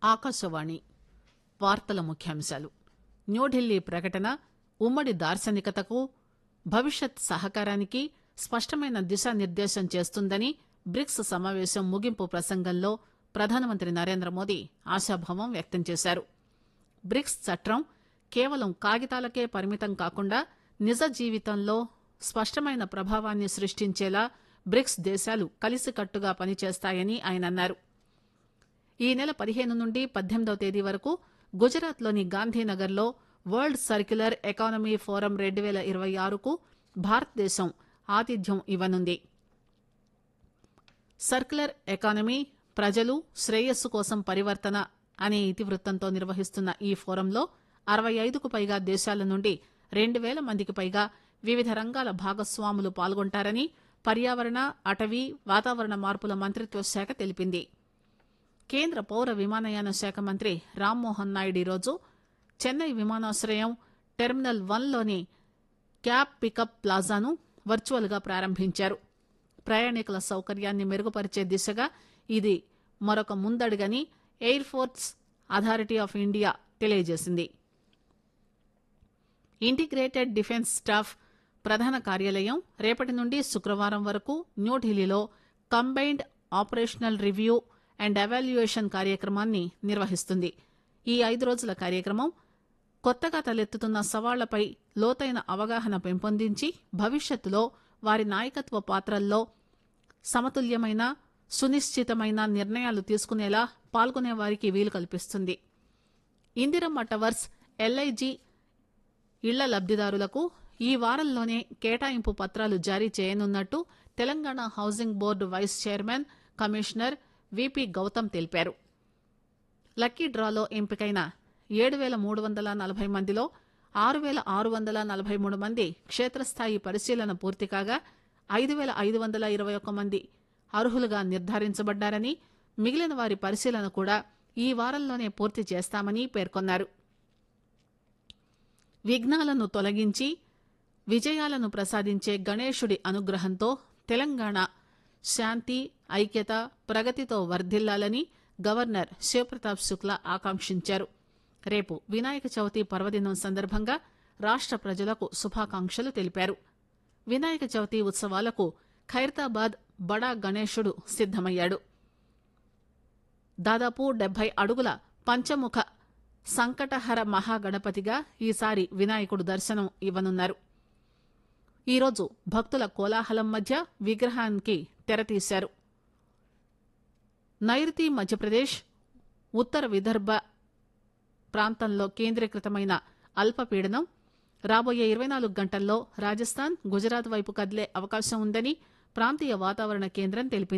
ఆకాశవాణి వార్తల ముఖ్యాంశాలు న్యూఢిల్లీ ప్రకటన ఉమ్మడి దార్శనికతకు భవిష్యత్ సహకారానికి స్పష్టమైన దిశానిర్దేశం చేస్తుందని బ్రిక్స్ సమావేశం ముగింపు ప్రసంగంలో ప్రధానమంత్రి నరేంద్రమోదీ ఆశాభావం వ్యక్తం చేశారు బ్రిక్స్ చట్రం కేవలం కాగితాలకే పరిమితం కాకుండా నిజ జీవితంలో స్పష్టమైన ప్రభావాన్ని సృష్టించేలా బ్రిక్స్ దేశాలు కలిసికట్టుగా పనిచేస్తాయని ఆయన అన్నారు ఈ నెల పదిహేను నుండి పద్దెనిమిదవ తేదీ వరకు గుజరాత్లోని గాంధీనగర్లో వరల్డ్ సర్క్యులర్ ఎకానమీ ఫోరం రెండు పేల ఇరవై ఆరుకు భారతదేశం ఆతిథ్యం ఇవ్వనుంది సర్క్యులర్ ఎకానమీ ప్రజలు శ్రేయస్సు కోసం పరివర్తన అనే ఇతివృత్తంతో నిర్వహిస్తున్న ఈ ఫోరంలో అరవై ఐదుకు పైగా దేశాల నుండి రెండు పేల మందికి పైగా వివిధ రంగాల భాగస్వాములు పాల్గొంటారని పర్యావరణ అటవీ వాతావరణ మార్పుల మంత్రిత్వ శాఖ తెలిపింది కేంద్ర పౌర విమానయాన శాఖ మంత్రి రామ్మోహన్ నాయుడు ఈరోజు చెన్నై విమానాశ్రయం టెర్మినల్ వన్లోని క్యాబ్ పికప్ ప్లాజాను వర్చువల్ గా ప్రారంభించారు ప్రయాణికుల సౌకర్యాన్ని మెరుగుపరిచే దిశగా ఇది మరొక ముందడుగని air force authority of India తెలియజేసింది ఇంటిగ్రేటెడ్ డిఫెన్స్ స్టాఫ్ ప్రధాన కార్యాలయం రేపటి నుండి శుక్రవారం వరకు న్యూఢిల్లీలో combined operational review and evaluation కార్యక్రమాన్ని నిర్వహిస్తుంది ఈ ఐదు రోజుల కార్యక్రమం కొత్తగా తలెత్తుతున్న సవాళ్లపై లోతైన అవగాహన పెంపొందించి భవిష్యత్తులో వారి నాయకత్వ పాత్రల్లో సమతుల్యమైన సునిశ్చితమైన నిర్ణయాలు తీసుకునేలా పాల్గొనే వారికి వీలు కల్పిస్తుంది ఇందిరమ్మ టవర్స్ ఎల్ఐజీ ఇళ్ల లబ్దిదారులకు ఈ వారంలోనే కేటాయింపు పత్రాలు జారీ చేయనున్నట్టు Telangana housing board vice chairman commissioner VP Gautam తెలిపారు లక్కీ డ్రాలో ఎంపికైన ఏడు పేల మూడు వందల నలభై మందిలో ఆరు పేల ఆరు వందల నలభై మూడు మంది క్షేత్రస్థాయి పరిశీలన పూర్తి కాగా ఐదు పేల ఐదు వందల ఇరవై ఒక్క మంది అర్హులుగా నిర్ధారించబడ్డారని మిగిలిన వారి పరిశీలన కూడా ఈ వారంలోనే పూర్తి చేస్తామని పేర్కొన్నారు విఘ్నాలను తొలగించి విజయాలను ప్రసాదించే గణేశుడి అనుగ్రహంతో తెలంగాణ శాంతి ఐక్యత ప్రగతితో వర్ధిల్లాలని గవర్నర్ శివప్రతాప్ శుక్లా ఆకాంక్షించారు రేపు వినాయక చవితి పర్వదినం సందర్భంగా రాష్ట ప్రజలకు శుభాకాంక్షలు తెలిపారు వినాయక చవితి ఉత్సవాలకు ఖైరతాబాద్ బడా గణేశుడు సిద్దమయ్యాడు దాదాపు డెబ్బై అడుగుల పంచముఖ సంకటహర మహాగణపతిగా ఈసారి వినాయకుడు దర్శనం ఇవ్వనున్నారు ఈరోజు భక్తుల కోలాహలం మధ్య విగ్రహానికి తెరతీశారు నైరుతి మధ్యప్రదేశ్ ఉత్తర విదర్భ ప్రాంతంలో కేంద్రీకృతమైన అల్పపీడనం రాబోయే ఇరవై నాలుగు గంటల్లో రాజస్థాన్ గుజరాత్ వైపు కదిలే అవకాశం ఉందని ప్రాంతీయ వాతావరణ కేంద్రం తెలిపింది